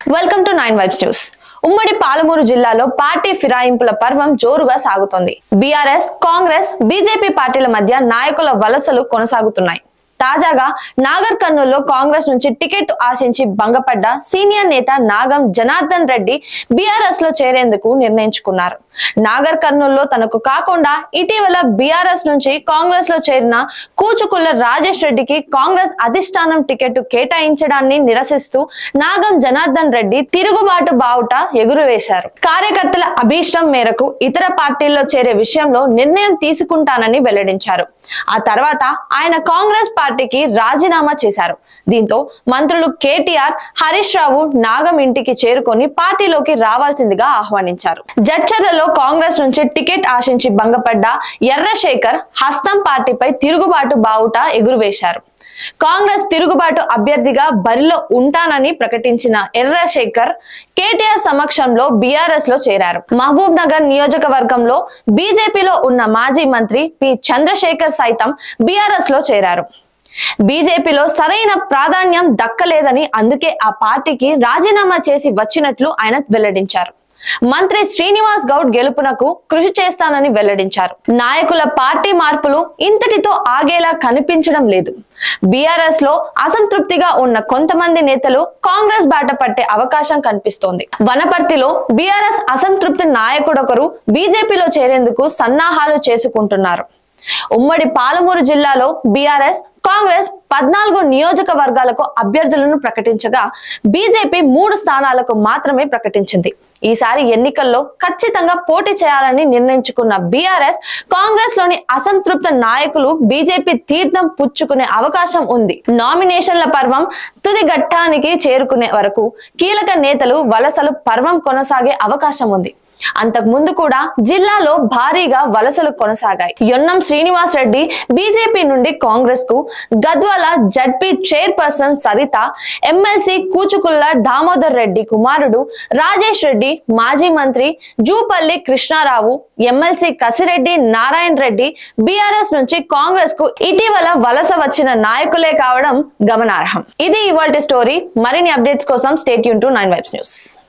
welcome to nine vibes news ఉమ్మడి పాలమూరు జిల్లాలో party ఫిరాయింపుల పర్వం జోరుగా సాగుతోంది బీఆర్ఎస్ కాంగ్రెస్ బీజేపీ పార్టీల మధ్య నాయకుల వలసలు కొనసాగుతున్నాయి తాజాగా నాగర్ కర్నూల్లో కాంగ్రెస్ నుంచి టికెట్ ఆశించి భంగపడ్డ సీనియర్ నేత నాగం జనార్దన్ రెడ్డి బీఆర్ఎస్ లో చేరేందుకు నిర్ణయించుకున్నారు నాగర్ కర్నూల్లో తనకు కాకుండా ఇటీవల బీఆర్ఎస్ నుంచి కాంగ్రెస్ లో చేరిన కూచుకుల్ల రాజేష్ రెడ్డికి కాంగ్రెస్ అధిష్టానం టికెట్ కేటాయించడాన్ని నిరసిస్తూ నాగం జనార్దన్ రెడ్డి తిరుగుబాటు బావుట ఎగురువేశారు కార్యకర్తల అభీష్టం మేరకు ఇతర పార్టీల్లో చేరే విషయంలో నిర్ణయం తీసుకుంటానని వెల్లడించారు ఆ తర్వాత ఆయన కాంగ్రెస్ పార్టీకి రాజీనామా చేశారు దీంతో మంత్రులు కేటీఆర్ హరీష్ రావు నాగం ఇంటికి చేరుకొని పార్టీలోకి రావాల్సిందిగా ఆహ్వానించారు జడ్చర్లలో కాంగ్రెస్ నుంచి టికెట్ ఆశించి భంగపడ్డ ఎర్రశేఖర్ హస్తం పార్టీపై తిరుగుబాటు బావుట ఎగురువేశారు కాంగ్రెస్ తిరుగుబాటు అభ్యర్థిగా బరిలో ఉంటానని ప్రకటించిన ఎర్రశేఖర్ కేటీఆర్ సమక్షంలో బీఆర్ఎస్ లో చేరారు మహబూబ్ నగర్ నియోజకవర్గంలో బీజేపీలో ఉన్న మాజీ మంత్రి పి చంద్రశేఖర్ సైతం బీఆర్ఎస్ లో చేరారు బీజేపీలో సరైన ప్రాధాన్యం దక్కలేదని అందుకే ఆ పార్టీకి రాజీనామా చేసి వచ్చినట్లు ఆయన వెల్లడించారు మంత్రి శ్రీనివాస్ గౌడ్ గెలుపునకు కృషి చేస్తానని వెల్లడించారు నాయకుల పార్టీ మార్పులు ఇంతటితో ఆగేలా కనిపించడం లేదు బీఆర్ఎస్ లో అసంతృప్తిగా ఉన్న కొంతమంది నేతలు కాంగ్రెస్ బాట పట్టే అవకాశం కనిపిస్తోంది వనపర్తిలో బీఆర్ఎస్ అసంతృప్తి నాయకుడొకరు బీజేపీలో చేరేందుకు సన్నాహాలు చేసుకుంటున్నారు ఉమ్మడి పాలమూరు జిల్లాలో బీఆర్ఎస్ కాంగ్రెస్ పద్నాలుగు నియోజకవర్గాలకు అభ్యర్థులను ప్రకటించగా బీజేపీ మూడు స్థానాలకు మాత్రమే ప్రకటించింది ఈసారి ఎన్నికల్లో ఖచ్చితంగా పోటీ చేయాలని నిర్ణయించుకున్న బీఆర్ఎస్ కాంగ్రెస్ లోని అసంతృప్త నాయకులు బీజేపీ తీర్థం పుచ్చుకునే అవకాశం ఉంది నామినేషన్ల పర్వం తుది ఘట్టానికి చేరుకునే వరకు కీలక నేతలు వలసలు పర్వం కొనసాగే అవకాశం ఉంది అంతకు ముందు కూడా జిల్లాలో భారీగా వలసలు కొనసాగాయి యొన్నం శ్రీనివాస్ రెడ్డి బీజేపీ నుండి కాంగ్రెస్ కు Gadwal Z P chairperson Saritha M L C Kuchukulla Damodar Reddy కుమారుడు రాజేష్ రెడ్డి మాజీ మంత్రి జూపల్లి కృష్ణారావు ఎమ్మెల్సీ కసిరెడ్డి నారాయణ రెడ్డి బీఆర్ఎస్ నుంచి కాంగ్రెస్ కు ఇటీవల వలస వచ్చిన నాయకులే కావడం గమనార్హం ఇది ఇవాళ స్టోరీ మరిన్ని అప్డేట్స్ కోసం స్టేట్ యూన్ టు నైన్ వైబ్స్ న్యూస్